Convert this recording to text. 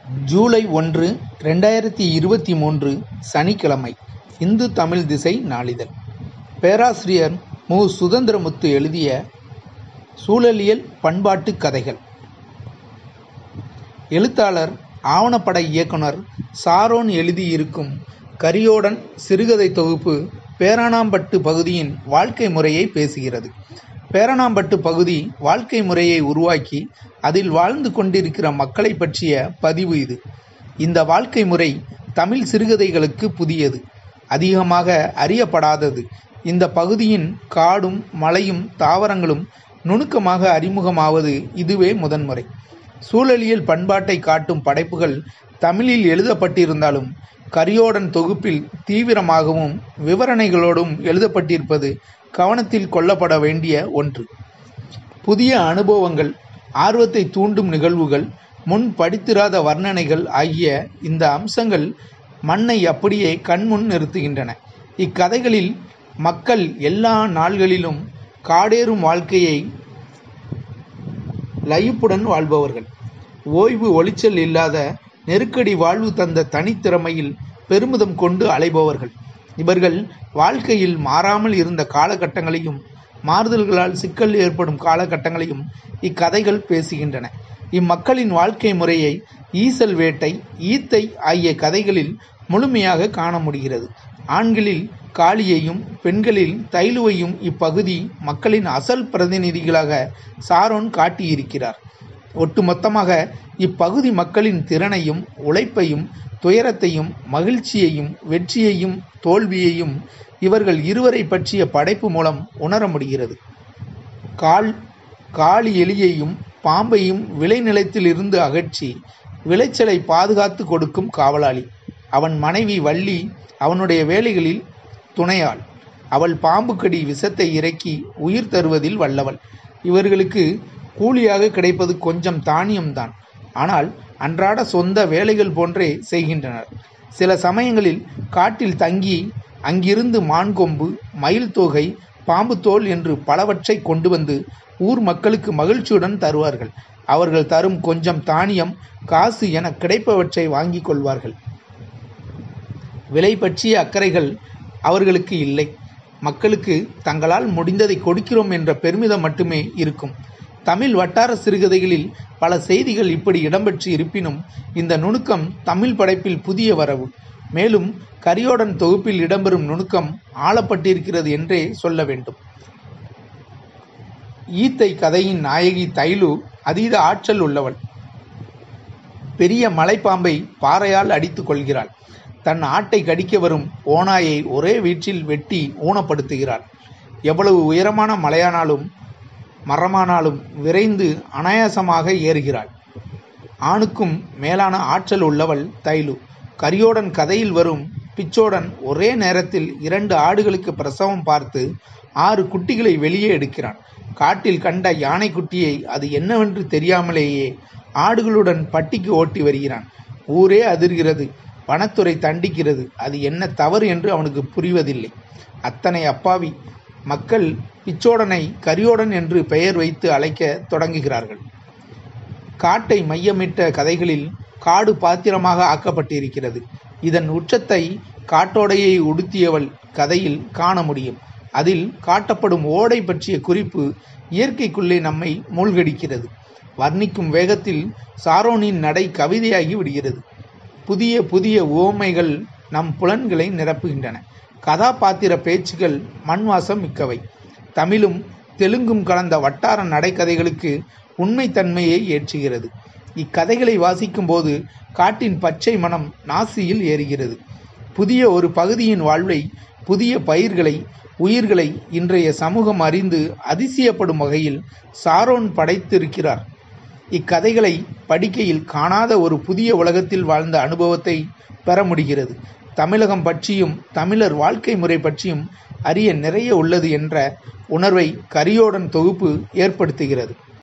ஜூலை ஒன்று ரெண்டாயிரத்தி இருபத்தி மூன்று சனிக்கிழமை இந்து தமிழ் திசை நாளிதழ் பேராசிரியர் மு சுதந்திரமுத்து எழுதிய சூழலியல் பண்பாட்டு கதைகள் எழுத்தாளர் ஆவணப்பட இயக்குனர் சாரோன் எழுதியிருக்கும் கரியோடன் சிறுகதை தொகுப்பு பேரணாம்பட்டு பகுதியின் வாழ்க்கை முறையை பேசுகிறது பேரணாம்பட்டு பகுதி வாழ்க்கை முறையை உருவாக்கி அதில் வாழ்ந்து கொண்டிருக்கிற மக்களை பற்றிய பதிவு இது இந்த வாழ்க்கை முறை தமிழ் சிறுகதைகளுக்கு புதியது அதிகமாக அறியப்படாதது இந்த பகுதியின் காடும் மலையும் தாவரங்களும் நுணுக்கமாக அறிமுகமாவது இதுவே முதன்முறை சூழலியல் பண்பாட்டை காட்டும் படைப்புகள் தமிழில் எழுதப்பட்டிருந்தாலும் கரியோடன் தொகுப்பில் தீவிரமாகவும் விவரணைகளோடும் எழுதப்பட்டிருப்பது கவனத்தில் கொள்ளப்பட வேண்டிய ஒன்று புதிய அனுபவங்கள் ஆர்வத்தை தூண்டும் நிகழ்வுகள் முன் படித்திராத வர்ணனைகள் ஆகிய இந்த அம்சங்கள் மண்ணை அப்படியே கண்முன் நிறுத்துகின்றன இக்கதைகளில் மக்கள் எல்லா நாள்களிலும் காடேறும் வாழ்க்கையை லயிப்புடன் வாழ்பவர்கள் ஓய்வு ஒளிச்சல் இல்லாத நெருக்கடி வாழ்வு தந்த தனித்திறமையில் பெருமிதம் கொண்டு அலைபவர்கள் இவர்கள் வாழ்க்கையில் மாறாமல் இருந்த காலகட்டங்களையும் மாறுதல்களால் சிக்கல் ஏற்படும் காலகட்டங்களையும் இக்கதைகள் பேசுகின்றன இம்மக்களின் வாழ்க்கை முறையை ஈசல் வேட்டை ஈத்தை ஆகிய கதைகளில் முழுமையாக காண முடிகிறது ஆண்களில் காளியையும் பெண்களில் தைலுவையும் இப்பகுதி மக்களின் அசல் பிரதிநிதிகளாக சாரோன் காட்டியிருக்கிறார் ஒட்டுமொத்தமாக இப்பகுதி மக்களின் திறனையும் உழைப்பையும் துயரத்தையும் மகிழ்ச்சியையும் வெற்றியையும் தோல்வியையும் இவர்கள் இருவரை பற்றிய படைப்பு மூலம் உணர முடிகிறது கால் காளி எலியையும் பாம்பையும் விளைநிலத்தில் இருந்து அகற்றி விளைச்சலை பாதுகாத்து கொடுக்கும் காவலாளி அவன் மனைவி வள்ளி அவனுடைய வேலைகளில் துணையாள் அவள் பாம்புக்கடி விஷத்தை இறக்கி உயிர் தருவதில் வல்லவள் இவர்களுக்கு கூலியாக கிடைப்பது கொஞ்சம் தானியம்தான் ஆனால் அன்றாட சொந்த வேலைகள் போன்றே செய்கின்றனர் சில சமயங்களில் காட்டில் தங்கி அங்கிருந்து மான்கொம்பு மயில் தொகை பாம்பு தோல் என்று பலவற்றை கொண்டு வந்து ஊர் மக்களுக்கு மகிழ்ச்சியுடன் தருவார்கள் அவர்கள் தரும் கொஞ்சம் தானியம் காசு என கிடைப்பவற்றை வாங்கிக் கொள்வார்கள் விலை பற்றிய அக்கறைகள் அவர்களுக்கு இல்லை மக்களுக்கு தங்களால் முடிந்ததை கொடுக்கிறோம் என்ற பெருமிதம் மட்டுமே இருக்கும் தமிழ் வட்டார சிறுகதைகளில் பல செய்திகள் இப்படி இடம்பெற்று இருப்பினும் இந்த நுணுக்கம் தமிழ் படைப்பில் புதிய வரவு மேலும் கரியோடன் தொகுப்பில் இடம்பெறும் நுணுக்கம் ஆளப்பட்டிருக்கிறது என்றே சொல்ல வேண்டும் ஈத்தை கதையின் நாயகி தைலு அதீத ஆற்றல் உள்ளவள் பெரிய மலைப்பாம்பை பாறையால் அடித்துக் கொள்கிறாள் தன் ஆட்டை கடிக்க வரும் ஓனாயை ஒரே வீச்சில் வெட்டி ஊனப்படுத்துகிறாள் எவ்வளவு உயரமான மலையானாலும் மரமானாலும் விரைந்து அனாயாசமாக ஏறுகிறாள் ஆணுக்கும் மேலான ஆற்றல் உள்ளவள் தைலு கரியோடன் கதையில் வரும் பிச்சோடன் ஒரே நேரத்தில் இரண்டு ஆடுகளுக்கு பிரசவம் பார்த்து ஆறு குட்டிகளை வெளியே எடுக்கிறான் காட்டில் கண்ட யானை குட்டியை அது என்னவென்று தெரியாமலேயே ஆடுகளுடன் பட்டிக்கு ஓட்டி வருகிறான் ஊரே அதிர்கிறது வனத்துறை தண்டிக்கிறது அது என்ன தவறு என்று அவனுக்கு புரிவதில்லை அத்தனை அப்பாவி மக்கள் பிச்சோடனை கரியோடன் என்று பெயர் வைத்து அழைக்க தொடங்குகிறார்கள் காட்டை மையமிட்ட கதைகளில் காடு பாத்திரமாக ஆக்கப்பட்டிருக்கிறது இதன் உச்சத்தை காட்டோடையை உடுத்தியவள் கதையில் காண முடியும் அதில் காட்டப்படும் ஓடை பற்றிய குறிப்பு இயற்கைக்குள்ளே நம்மை மூழ்கடிக்கிறது வர்ணிக்கும் வேகத்தில் சாரோனின் நடை கவிதையாகி விடுகிறது புதிய புதிய உவமைகள் நம் புலன்களை நிரப்புகின்றன கதாபாத்திர பேச்சுகள் மண்வாசம் மிக்கவை தமிழும் தெலுங்கும் கலந்த வட்டார நடைக்கதைகளுக்கு உண்மைத்தன்மையை ஏற்றுகிறது இக்கதைகளை வாசிக்கும் போது காட்டின் பச்சை மனம் நாசியில் ஏறுகிறது புதிய ஒரு பகுதியின் வாழ்வை புதிய பயிர்களை உயிர்களை இன்றைய சமூகம் அறிந்து அதிசயப்படும் வகையில் சாரோன் படைத்திருக்கிறார் இக்கதைகளை படிக்கையில் காணாத ஒரு புதிய உலகத்தில் வாழ்ந்த அனுபவத்தை பெற முடிகிறது தமிழகம் பற்றியும் தமிழர் வாழ்க்கை முறை பற்றியும் அறிய நிறைய உள்ளது என்ற உணர்வை கரியோடன் தொகுப்பு ஏற்படுத்துகிறது